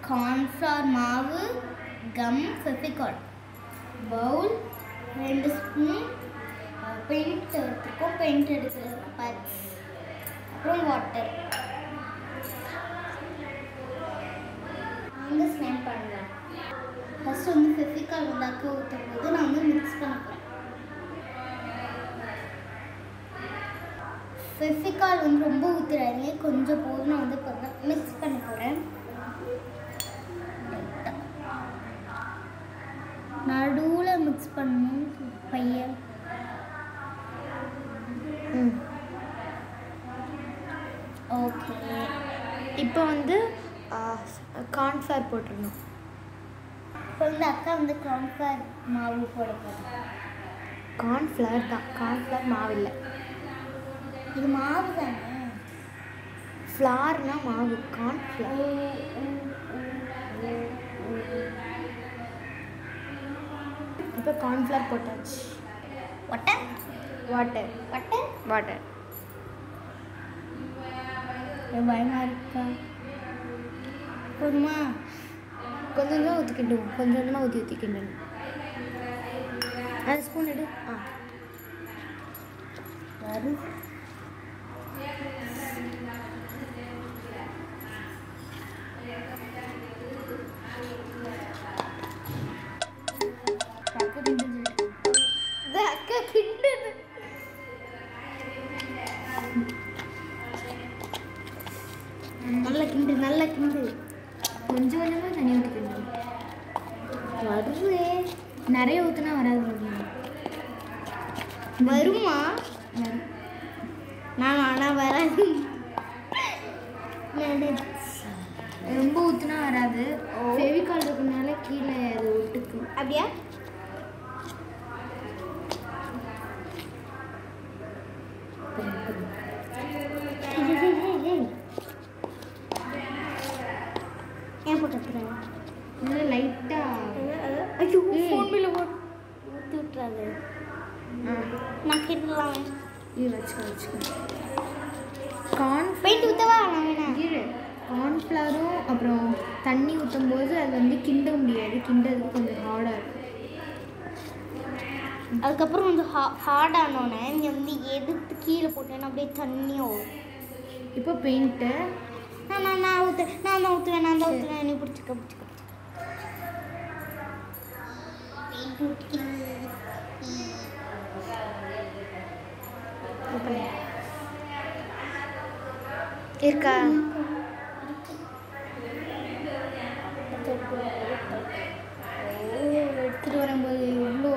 Cornflour மாவு come Fevicol bowl ரெண்டு spoon paint எடுத்துருக்கோம் பெயிண்ட் எடுக்கிறதுக்கு பட்ஸ் அப்புறம் வாட்டர் வந்து ஸ்மெல் பண்ணலாம் ஃபஸ்ட்டு வந்து ஃபெஃபிகால் வந்து அக்கா ஊற்றும் போது நான் வந்து மிக்ஸ் பண்ண போகிறேன் ஃபெஃபிகால் வந்து ரொம்ப ஊற்றுறாதீங்க கொஞ்சம் போதும் நான் வந்து இப்போ மிக்ஸ் பண்ண போகிறேன் நடுவில் மிக்ஸ் பண்ணணும் பையன் ம் ஓகே இப்போ வந்து கார்ன்ஃப்ளவர் போட்டுருணும் இப்போ வந்து அக்கா வந்து கார்ன்ஃப்ளவர் மாவு போட போகிறேன் கார்ன்ஃப்ளவர் தான் கார்ன்ஃப்ளவர் மாவு இல்லை இது மாவு தானே ஃப்ளார்னா மாவு கார்ன்ஃப்ளவர் இப்போ கார்ன்ஃப்ளவர் போட்டாச்சு ஒட்டை வாட்டர் ஒட்டை வாட்டர் பயமாக இருக்கா போதுமா கொஞ்சம் கொஞ்சமாக ஊற்றி கிண்டுவோம் கொஞ்சம் கொஞ்சமாக ஊற்றி ஊற்றி கிண்டணும் அந்த ஸ்பூன் எடு ஆ வரும் அக்கா கிண்டுது நல்ல கிண்டு நல்ல கிண்டு கொஞ்சம் கொஞ்சமாக தண்ணி ஊற்றி கிண்டணும் வருவே நிறைய ஊற்றினா வராது பாருங்க. வருமா வரும். நான் ஆனால் வராது ரொம்ப ஊற்றினா வராது ஃபெவிகால் இருக்கனால கீழே அது ஒட்டுக்கும் அப்படியா ஏன் போட்டுருக்குறேன் நல்லா லைட்டாக ஐயோ ஏய். ஃபோன் பில்ல போட்டு ஊற்றி விட்டுறாது நான் கிட்டலாம் இது வச்சுக்கோ வச்சுக்கோ கார்ன் பெயிண்ட் ஊற்றவா நான் வேணாம் இரு கார்ன்ஃப்ளவரும் அப்புறம் தண்ணி ஊற்றும் போது அது வந்து கிண்ட முடியாது கிண்டதுக்கு கொஞ்சம் ஹார்டாக இருக்கும் அதுக்கப்புறம் கொஞ்சம் ஹா ஹார்ட் ஆனோடனே நீ வந்து எடுத்து கீழே போட்டேன்னா அப்படியே தண்ணியும் வரும் இப்போ பெயிண்ட்டு நான் நான் நான் ஊற்று நான் தான் ஊற்றுவேன் நான் தான் ஊற்றுவேன் நீ பிடிச்சிக்க பிடிச்சிக்க இருக்கா எடுத்துட்டு வரும்போது எவ்வளோ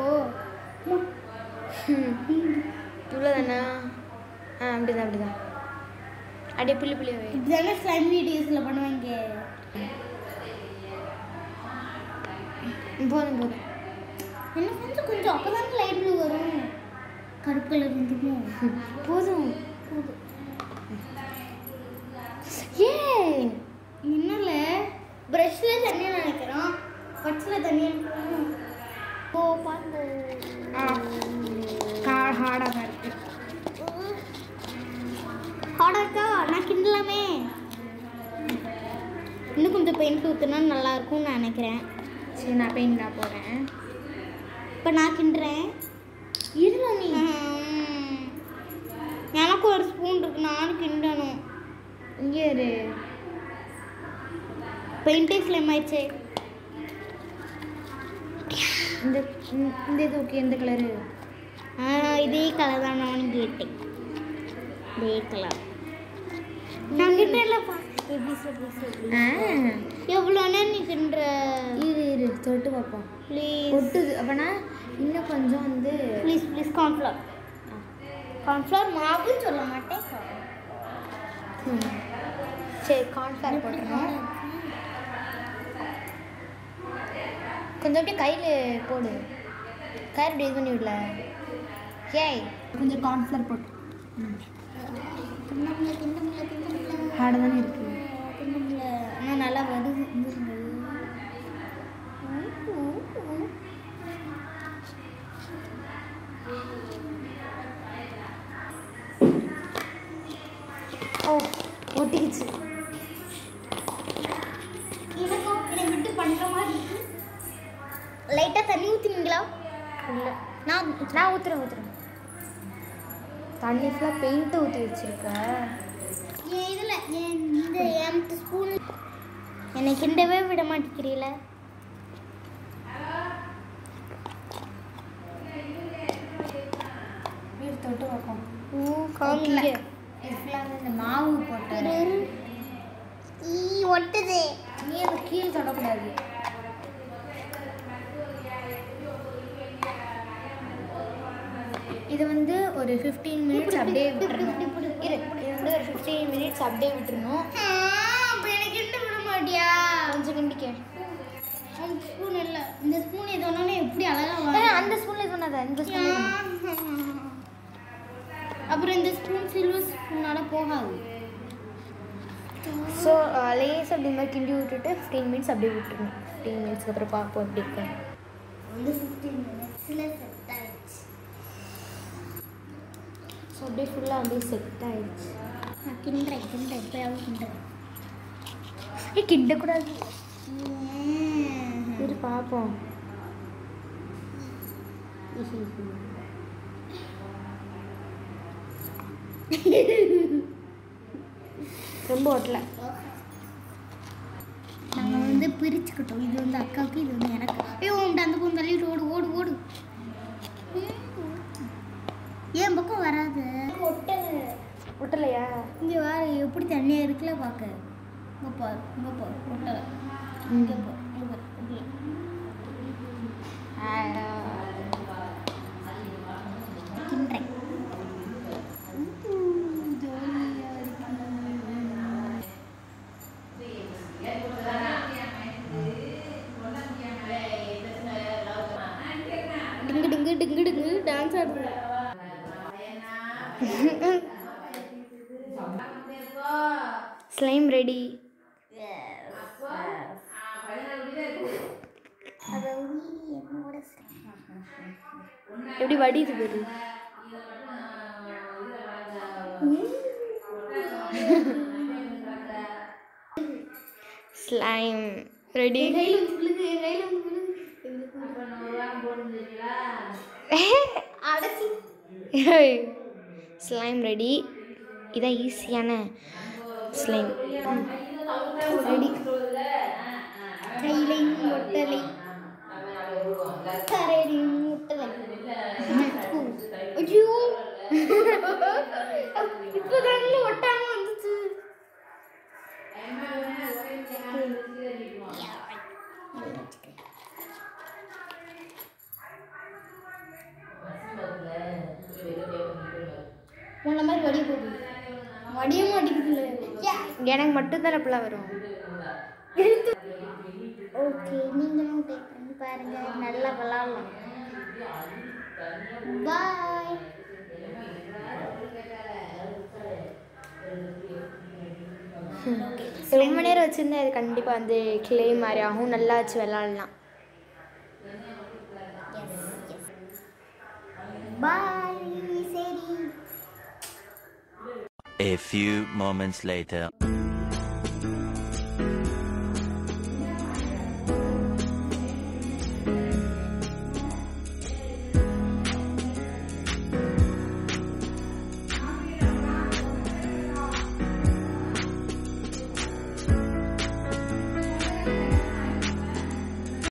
இவ்வளோ தானா ஆ அப்படிதான் அப்படிதான் அப்படியே புள்ளி புள்ளி வை இதுதானே ஸ்லைம் வீடியோஸில் பண்ணுவாங்க போதும் போதும் இன்னும் கொஞ்சம் கொஞ்சம் அப்போ தான் லைட் ப்ளூ வரும் கருப்பு கலர் வந்துமோ போதும் போதும் ஏ இன்னும் ப்ரஷ்ல தண்ணி நினைக்கிறோம் பட்ஸில் தண்ணி நினைக்கிறோம் ஓ பார்த்து ஹார்டாக தான் இருக்கு ஹார்டாக இருக்கா நான் கிண்டலாமே இன்னும் கொஞ்சம் பெயிண்ட் ஊற்றினா நல்லா இருக்கும்னு நான் நினைக்கிறேன் சரி நான் பெயிண்ட் தான் போகிறேன் இப்போ நான் கிண்டுறேன் இருல நீ ம். எனக்கும் ஒரு ஸ்பூன் இருக்கு நானும் கிண்டணும் இங்கே இரு பெயிண்டே ஸ்லிம் ஆயிடுச்சு இந்த இந்த- இந்த இது ஓகே எந்த கலரு ஆ, இதே கலர் தான் நானும் கேட்டேன் இதே கலர் நான் கிண்டல எப்படி சொல்லி சொல்லி ஆ எவ்வளோ நேரம் நீ கிண்டுற இரு இரு தொட்டு பார்ப்போம் ப்ளீஸ் ஒட்டுது அப்போனா இன்னும் கொஞ்சம் வந்து ப்ளீஸ் ப்ளீஸ் கார்ன்ஃப்ளவர் கார்ன்ஃப்ளவர் மாவுன்னு சொல்ல மாட்டேன் ம். சரி கார்ன்ஃப்ளவர் போட்டுருணும் கொஞ்சம் அப்படியே கையில் போடு கையில் இப்படி இது பண்ணி விடல ஏய் கொஞ்சம் கார்ன்ஃப்ளவர் போட்டு கிண்டமில்ல கிண்டமில்ல கிண்டமில்ல ஹார்டாக தானே இருக்கு கிண்டமில்ல ஆனால் நல்லா வருது ஓ ஒட்டிக்கிச்சு எனக்கும் நான் நான் ஊற்றுறேன் ஊற்றுறேன் தண்ணி ஃபுல்லாக பெயிண்ட்டு ஊற்றி வச்சிருக்க என் இதில் என் இந்த என் ஸ்பூன் என்னை கிண்டவே விட மாட்டேங்கிறீல வீடு தொட்டு பார்ப்போம் காமிங்க இது ஃபுல்லாக இந்த மாவு போட்டு ஈ ஒட்டுது நீ அந்த கீழே தொடக்கூடாது இது வந்து ஒரு ஃபிஃப்டீன் மினிட்ஸ் அப்படியே விட்டுறணும் இரு இது வந்து ஒரு ஃபிஃப்டீன் மினிட்ஸ் அப்படியே விட்டுறணும் அப்போ எனக்கு கிண்ட விட மாட்டியா கொஞ்சம் கிண்டிக்க அந்த ஸ்பூன் இல்லை இந்த ஸ்பூன் இது ஒன்று எப்படி அழகா ஏ, வரும் அந்த ஸ்பூனில் இது பண்ணாத இந்த ஸ்பூன் அப்புறம் இந்த ஸ்பூன் சில்வர் ஸ்பூனால போகாது ஸோ லேஸ் அப்படி மாதிரி கிண்டி விட்டுட்டு ஃபிஃப்டீன் மினிட்ஸ் அப்படியே விட்டுருணும் ஃபிஃப்டீன் மினிட்ஸ்க்கு அப்புறம் பார்ப்போம் எப்படி இருக்கு வந்து ஃபிஃப்டீன் மினிட்ஸில் செட் ஆயிடுச்சு ஸோ அப்படியே ஃபுல்லாக அப்படியே செட் ஆயிடுச்சு நான் கிண்டுறேன் கிண்டுறேன் எப்பயாவது கிண்டுறேன் ஏ கிண்டக்கூடாது இரு பார்ப்போம் ரொம்ப ஒட்டல நாங்கள் வந்து பிரிச்சுக்கிட்டோம் இது வந்து அக்காவுக்கு இது வந்து எனக்கு ஐயோ உன்ட்டு அந்த பக்கம் தள்ளிட்டு ஓடு ஓடு ஓடு ஏன் பக்கம் வராது ஒட்டலையா இங்கே வேற எப்படி தண்ணியாக இருக்குல்ல பார்க்க இங்கே பாரு இங்கே பாரு ஒட்டலை இங்கே பாரு இங்கே பாரு ஒட்டலை கிண்டுறேன் டிங்கு டிங்கு டிங்கு டிங்கு டான்ஸ் ஆடுது ஸ்லைம் ரெடி அதாவது என்னோட எப்படி வடிது போகுது ஸ்லைம் ரெடி கையில் வந்து விழுது என் கையில் வந்து விழுது அடைச்சி ஸ்லைம் ரெடி இதான் ஈஸியான ஸ்லைம் ரெடி கையிலையும் ஒட்டலை கரையிலையும் ஒட்டலை ஐயோ இப்போதான் ஒட்டாம வந்துச்சு உன்ன மாதிரி வடிய போகுது வடிய மாட்டேங்குது எனக்கு மட்டும்தான் அப்படிலாம் வரும் ஓகே நீங்களும் ட்ரை பண்ணி பாருங்க நல்லா விளாட்லாம் பாய் ரொம்ப நேரம் வச்சுருந்தா இது கண்டிப்பாக வந்து கிளே மாதிரி ஆகும் நல்லா வச்சு விளாட்லாம் பாய் சரி A few moments later.